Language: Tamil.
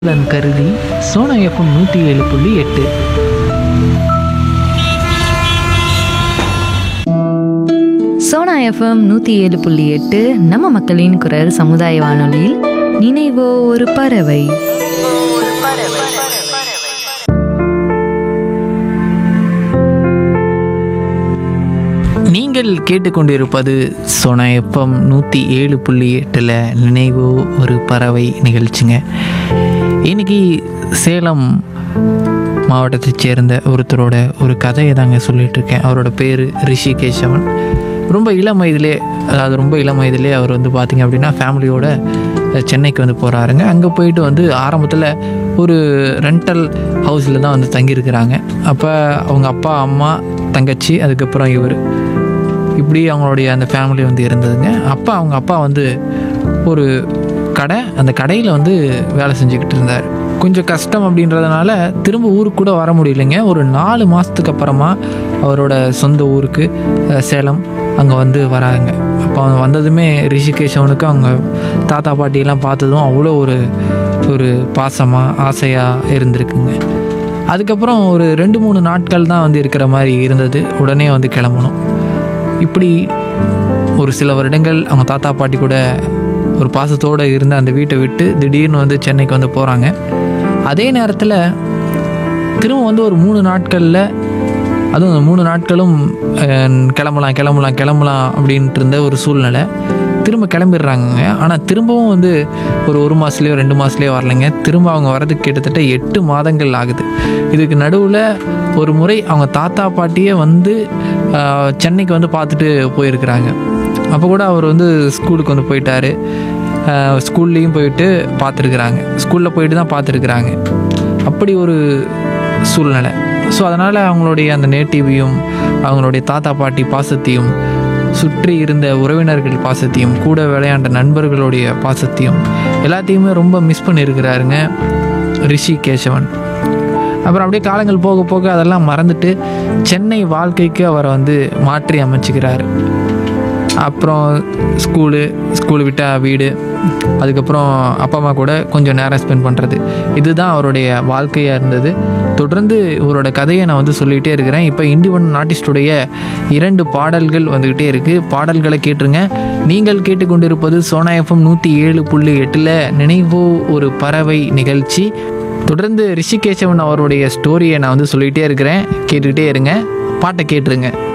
நலன் கருதி சோனா எஃப்எம் நூற்றி ஏழு புள்ளி எட்டு சோனா எஃப்எம் நூற்றி ஏழு புள்ளி எட்டு நம்ம மக்களின் குரல் சமுதாய வானொலியில் நினைவோ ஒரு பறவை நீங்கள் கேட்டுக்கொண்டிருப்பது சோனா எஃப்எம் நூற்றி ஏழு புள்ளி எட்டில் நினைவு ஒரு பறவை நிகழ்ச்சிங்க இன்னைக்கு சேலம் மாவட்டத்தைச் சேர்ந்த ஒருத்தரோட ஒரு கதையை தாங்க சொல்லிட்டு இருக்கேன் அவரோட பேர் ரிஷி கேசவன் ரொம்ப இளம் வயதிலே அதாவது ரொம்ப இளம் வயதிலே அவர் வந்து பார்த்திங்க அப்படின்னா ஃபேமிலியோட சென்னைக்கு வந்து போகிறாருங்க அங்கே போயிட்டு வந்து ஆரம்பத்தில் ஒரு ரெண்டல் ஹவுஸில் தான் வந்து தங்கியிருக்கிறாங்க அப்போ அவங்க அப்பா அம்மா தங்கச்சி அதுக்கப்புறம் இவர் இப்படி அவங்களுடைய அந்த ஃபேமிலி வந்து இருந்ததுங்க அப்பா அவங்க அப்பா வந்து ஒரு கடை அந்த கடையில் வந்து வேலை செஞ்சுக்கிட்டு இருந்தார் கொஞ்சம் கஷ்டம் அப்படின்றதுனால திரும்ப ஊருக்கு கூட வர முடியலைங்க ஒரு நாலு மாதத்துக்கு அப்புறமா அவரோட சொந்த ஊருக்கு அஹ், சேலம் அங்கே வந்து வராங்க அப்போ அவங்க வந்ததுமே ரிஷிகேஷவனுக்கு அவங்க தாத்தா பாட்டியெல்லாம் பார்த்ததும் அவ்வளோ ஒரு ஒரு பாசமாக ஆசையாக இருந்திருக்குங்க அதுக்கப்புறம் ஒரு ரெண்டு மூணு நாட்கள் தான் வந்து இருக்கிற மாதிரி இருந்தது உடனே வந்து கிளம்பணும் இப்படி ஒரு சில வருடங்கள் அவங்க தாத்தா பாட்டி கூட ஒரு பாசத்தோடு இருந்த அந்த வீட்டை விட்டு திடீர்னு வந்து சென்னைக்கு வந்து போகிறாங்க அதே நேரத்தில் திரும்ப வந்து ஒரு மூணு நாட்களில் அதுவும் அந்த மூணு நாட்களும் அஹ், கிளம்பலாம் கிளம்பலாம் கிளம்பலாம் அப்படின்ட்டு இருந்த ஒரு சூழ்நிலை திரும்ப கிளம்பிடுறாங்கங்க ஆனால் திரும்பவும் வந்து ஒரு ஒரு மாதத்துலேயோ ரெண்டு மாதத்துலேயோ வரலைங்க திரும்ப அவங்க வரதுக்கு கிட்டத்தட்ட எட்டு மாதங்கள் ஆகுது இதுக்கு நடுவில் ஒரு முறை அவங்க தாத்தா பாட்டியே வந்து ஆஹ், சென்னைக்கு வந்து பார்த்துட்டு போயிருக்கிறாங்க அப்போ கூட அவர் வந்து ஸ்கூலுக்கு வந்து போயிட்டாரு ஆஹ், ஸ்கூல்லேயும் போயிட்டு பார்த்துருக்குறாங்க ஸ்கூலில் போயிட்டு தான் பார்த்துருக்குறாங்க அப்படி ஒரு சூழ்நிலை ஸோ அதனால் அவங்களுடைய அந்த நேட்டிவையும் அவங்களுடைய தாத்தா பாட்டி பாசத்தையும் சுற்றி இருந்த உறவினர்கள் பாசத்தையும் கூட விளையாண்ட நண்பர்களுடைய பாசத்தையும் எல்லாத்தையுமே ரொம்ப மிஸ் பண்ணியிருக்கிறாருங்க ரிஷி கேசவன் அப்புறம் அப்படியே காலங்கள் போக போக அதெல்லாம் மறந்துட்டு சென்னை வாழ்க்கைக்கு அவரை வந்து மாற்றி அமைச்சுக்கிறாரு அப்புறம் ஸ்கூலு ஸ்கூலு விட்டால் வீடு அதுக்கப்புறம் அப்பா அம்மா கூட கொஞ்சம் நேரம் ஸ்பெண்ட் பண்ணுறது இதுதான் அவருடைய வாழ்க்கையாக இருந்தது தொடர்ந்து இவரோட கதையை நான் வந்து சொல்லிகிட்டே இருக்கிறேன் இப்போ இண்டிபெண்ட் ஆர்டிஸ்டுடைய இரண்டு பாடல்கள் வந்துக்கிட்டே இருக்குது பாடல்களை கேட்டுருங்க நீங்கள் கேட்டுக்கொண்டிருப்பது சோனா எஃப்எம் நூற்றி ஏழு புள்ளி எட்டில் நினைவோ ஒரு பறவை நிகழ்ச்சி தொடர்ந்து ரிஷிகேசவன் அவருடைய ஸ்டோரியை நான் வந்து சொல்லிகிட்டே இருக்கிறேன் கேட்டுக்கிட்டே இருங்க பாட்டை கேட்டுருங்க